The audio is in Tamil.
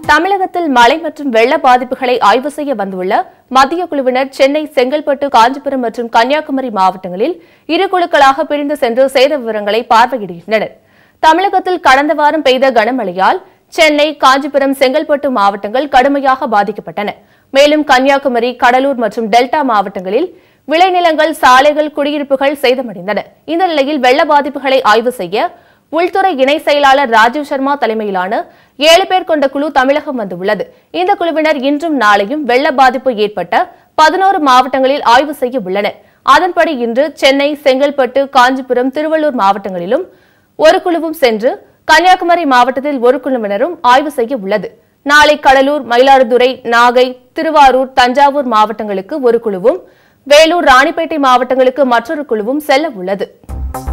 தமிழகத்தில் மழை மற்றும் வெள்ள பாதிப்புகளை ஆய்வு செய்ய வந்துள்ள மத்திய குழுவினர் சென்னை செங்கல்பட்டு காஞ்சிபுரம் மற்றும் கன்னியாகுமரி மாவட்டங்களில் இரு குழுக்களாக பிரிந்து சென்று சேத விவரங்களை பார்வையிடுகின்றனர் தமிழகத்தில் கடந்த வாரம் பெய்த கனமழையால் சென்னை காஞ்சிபுரம் செங்கல்பட்டு மாவட்டங்கள் கடுமையாக பாதிக்கப்பட்டன மேலும் கன்னியாகுமரி கடலூர் மற்றும் டெல்டா மாவட்டங்களில் விளைநிலங்கள் சாலைகள் குடியிருப்புகள் சேதமடைந்தன இந்த நிலையில் வெள்ள பாதிப்புகளை ஆய்வு செய்ய உள்துறை இணை செயலாளர் ராஜீவ் சர்மா தலைமையிலான ஏழு பேர் கொண்ட குழு தமிழகம் வந்துள்ளது இந்த குழுவினர் இன்றும் நாளையும் வெள்ள பாதிப்பு ஏற்பட்ட பதினோரு மாவட்டங்களில் ஆய்வு செய்ய உள்ளனர் அதன்படி இன்று சென்னை செங்கல்பட்டு காஞ்சிபுரம் திருவள்ளூர் மாவட்டங்களிலும் ஒரு குழுவும் சென்று கன்னியாகுமரி மாவட்டத்தில் ஒரு குழுவினரும் ஆய்வு செய்ய உள்ளது நாளை கடலூர் மயிலாடுதுறை நாகை திருவாரூர் தஞ்சாவூர் மாவட்டங்களுக்கு ஒரு குழுவும் வேலூர் ராணிப்பேட்டை மாவட்டங்களுக்கு மற்றொரு குழுவும் செல்ல உள்ளது